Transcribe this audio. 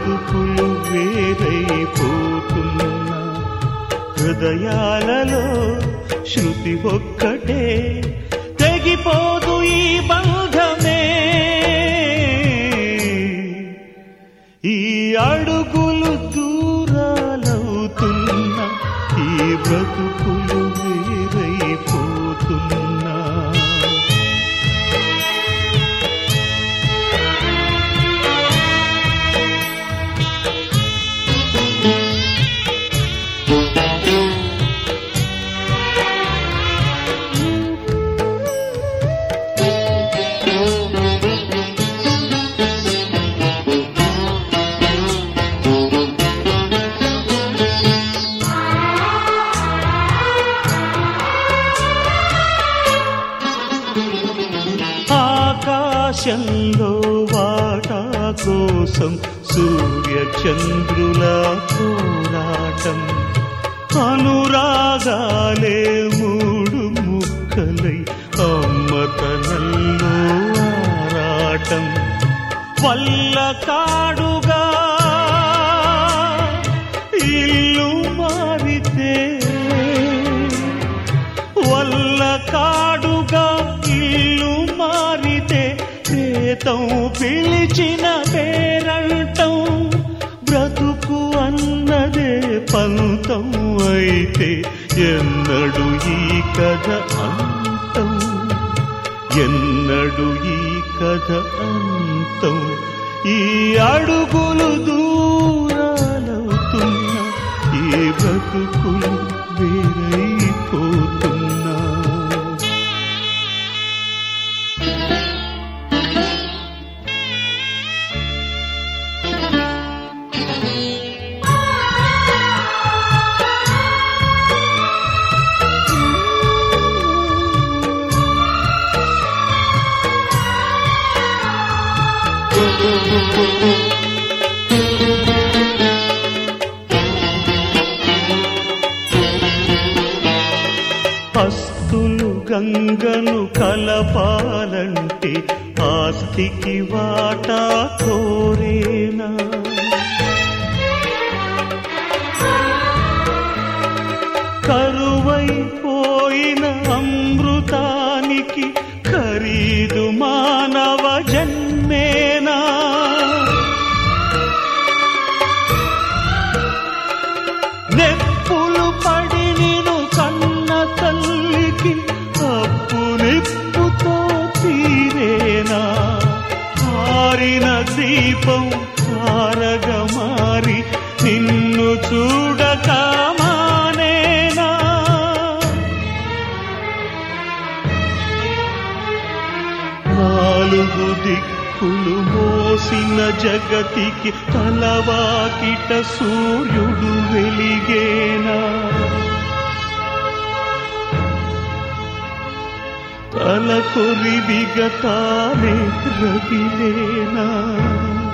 బ్రతుకులు వేరైపోతున్నా హృదయాలలో శృతి ఒక్కటే తెగిపోదు ఈ బంధమే ఈ అడుగులు దూరాలవుతున్నా ఈ బ్రతుకులు వేరైపోతున్నా ఆకాశంలో వాటా కోసం సూర్య చంద్రుల పోరాటం అనురాగాలే మూడు ముక్కలై అమ్మతనంలో ఆరాటం వల్ల కాడుగా ఇల్లు మారితే వల్ల కాడుగా ఇల్లు మారితే ప్రేతం పిలిచిన పేరంటం బ్రతుకు అన్నదే పంతం అయితే ఎన్నడు ఈ కథ అంతం ఎన్నడు ఈ కథ అంతం ఈ అడుగులు దూరాలవుతున్నా ఈ బ్రతుకులు వేరైపోతున్నా అస్తులు గంగను కలపాలంటే ఆస్తికి వాటా కోరేనా కరువైపోయిన అమృతానికి ఖరీదు మానవ జన్మేనా నెప్పులు పడి నిను కన్న తల్లికి అప్పు నిప్పుతో తీరేనా ఆరిన దీపం ఆరగా మారి నిన్ను చూడక మానేనా నాలుగు దిక్కులు మోసిన జగతికి తలవాకిట సూర్యుడు వెలిగేనా తల కొరివిగ తానే రగిలేనా